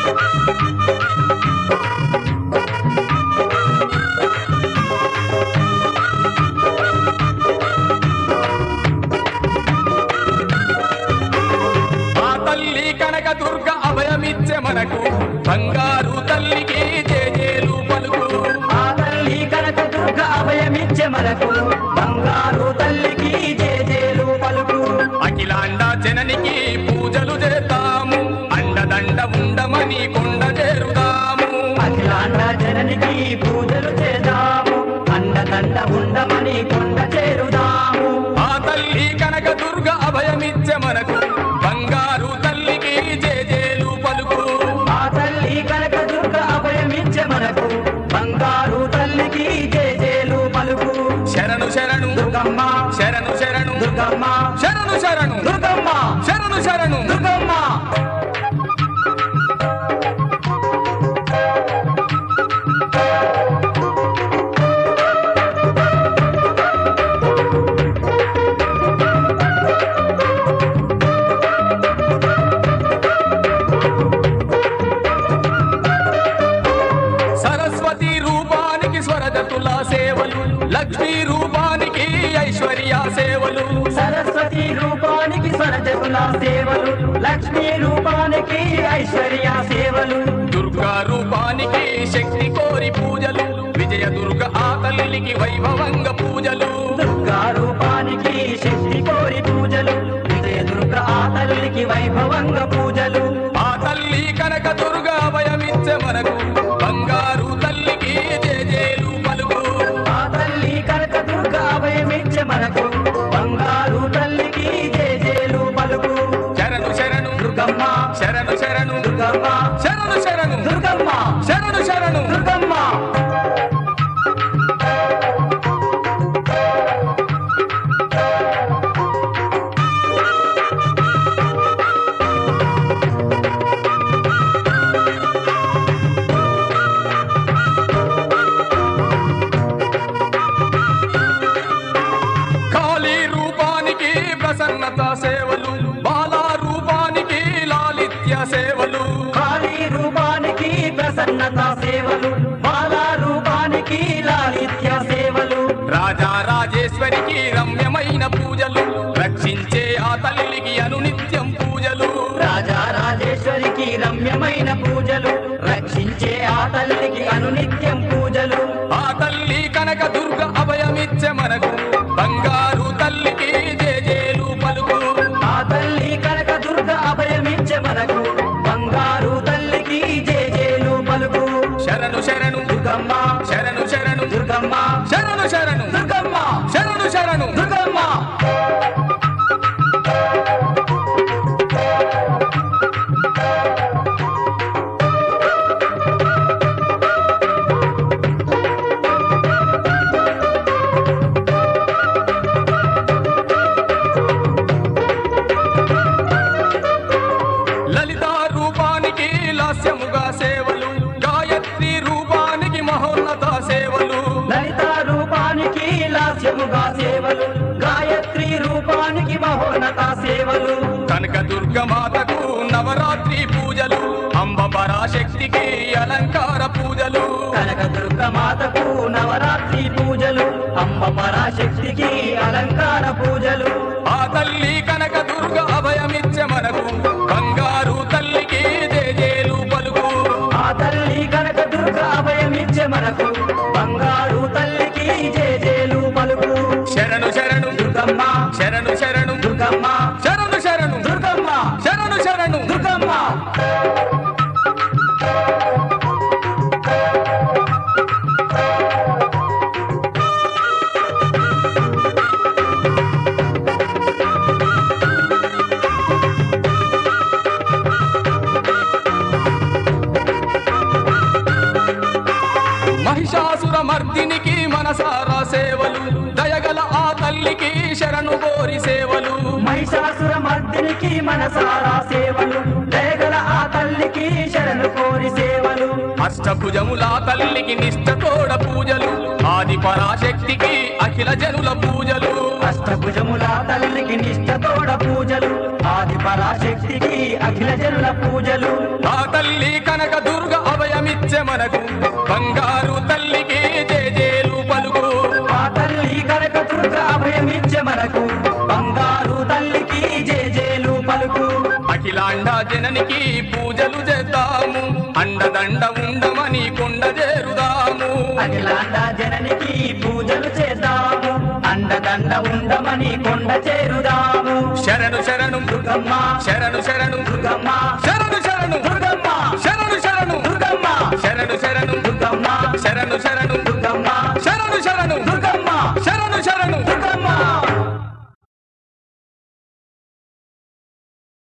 ఆ తల్లి కనక దుర్గ అభయమిచ్చే మనకు బంగారు తల్లికి జేజేలు పలుకు ఆ తల్లి కనక దుర్గ అభయమిచ్చే మనకు బంగారు తల్లికి జేజేలు పలుకు అఖిలాండ జననికి పూజలు చేస్తాము అండదండ ఉండమని కొండ చేరుదాము అఖిలాండ జననికి పూజలు చేద్దాము అండదండ ఉండమని కొండ చేరుదాము ఆ తల్లి కనక దుర్గ అభయమిచ్చే మనకు బంగారు తల్లికి జేజేలు పలుకు ఆ తల్లి కనక దుర్గ అభయమిచ్చే మనకు బంగారు తల్లికి జేజేలు పలుకు శరణు శరణు దుర్గమ్మ శరణు శరణు దుర్గమ్మ శరణు శరణు దుర్గమ్మ శరణు శరణు దుర్గమ్మ సరస్వతి రూపానికి స్వరజతుల సేవలు లక్ష్మీ రూపానికి ఐశ్వర్య సేవలు సరస్వతి రూపానికి స్వరజతుల సేవలు లక్ష్మీ రూపానికి ఐశ్వర్య సేవలు దుర్గా రూపానికి శక్తి కోరి పూజలు విజయ దుర్గ ఆ తల్లికి వైభవంగ పూజలు దుర్గా రూపానికి శక్తి కోరి పూజలు విజయ దుర్గ ఆ తల్లికి వైభవంగ పూజలు ఆ తల్లి కనక దుర్గ భయమిచ్చే మనకు బంగారు తల్లికి జేజేలు పలుకు ఆ తల్లి కనక దుర్గ అభయమిచ్చే మనకు బంగారు తల్లికి జేజేలు పలుకు శరణు శరణు దుర్గమ్మ శరణు శరణు దుర్గమ్మ శరణు శరణు దుర్గమ్మ శరణు శరణు దుర్గమ్మ కాళీ రూపానికి ప్రసన్నత సేవలు బాలా రూపానికి లాలిత్య సేవలు కాళీ రూపానికి ప్రసన్నత సేవలు బాలా రూపానికి లాలిత్య సేవలు రాజా రాజేశ్వరికి రమ్యమైన పూజలు రక్షించే ఆ తల్లికి అనునిత్యం పూజలు రాజా రాజేశ్వరికి రమ్యమైన పూజలు రక్షించే ఆ తల్లికి అనునిత్యం పూజలు ఆ తల్లి కనక దుర్గ అభయమిచ్చే మనకు బంగారు తల్లికి జేజేలు పలుకు ఆ తల్లి కనక దుర్గ అభయమిచ్చే మనకు బంగారు తల్లికి జేజేలు పలుకు శరణు శరణు దుర్గమ్మ శరణు శరణు దుర్గమ్మ శరణు శరణు దుర్గమ్మ శరణు శరణు దుర్గమ్మ లలిత రూపానికి లాస్యముగా సేవలు గాయత్రి రూపానికి మహోన్నత సేవలు లలిత రూపానికి లాస్యముగా సేవలు గాయత్రి రూపానికి మహోన్నత సేవలు కనక దుర్గ మాతకు నవరాత్రి పూజలు అంబ పరాశక్తికి అలంకార పూజలు కనక దుర్గ మాతకు నవరాత్రి పూజలు అమ్మ పరాశక్తికి అలంకార పూజలు ఆ తల్లి కనక దుర్గ అభయమిచ్చే మనకు బంగారు తల్లికి జేజేలు పలుకు ఆ తల్లి కనక దుర్గ అభయమిచ్చే మనకు బంగారు తల్లికి జేజేలు పలుకు శరణు శరణు దుర్గమ్మ శరణు శరణు దుర్గమ్మ శరణు శరణు దుర్గమ్మ శరణు శరణు దుర్గమ్మ మహిషాసుర మర్దినికి మనసారా సేవలు దయగల ఆ తల్లికి శరణు కోరి సేవలు మహిషాసుర మర్దినికి మనసారా సేవలు దయగల ఆ తల్లికి శరణు కోరి సేవలు అష్టభుజముల తల్లికి నిష్ఠతోడ పూజలు ఆది పరాశక్తికి అఖిల జనుల పూజలు అష్టభుజముల తల్లికి నిష్ఠతోడ పూజలు ఆది ఆది పరాశక్తికి అఖిల జనుల పూజలు ఆ తల్లి కనక దుర్గ అభయమిచ్చే మనకు బంగారు తల్లికి జేజేలు పలుకు ఆ తల్లి కనక దుర్గ అభయమిచ్చే మనకు బంగారు తల్లికి జేజేలు పలుకు అఖిలాండ జననికి పూజలు చేద్దాము అండదండ ఉండమని కొండ చేరుదాము అఖిలాండ జననికి పూజలు చేద్దాము అండదండ ఉండమని కొండ చేరుదాము శరణు శరణు దుర్గమ్మ శరణు శరణు దుర్గమ్మ శరణు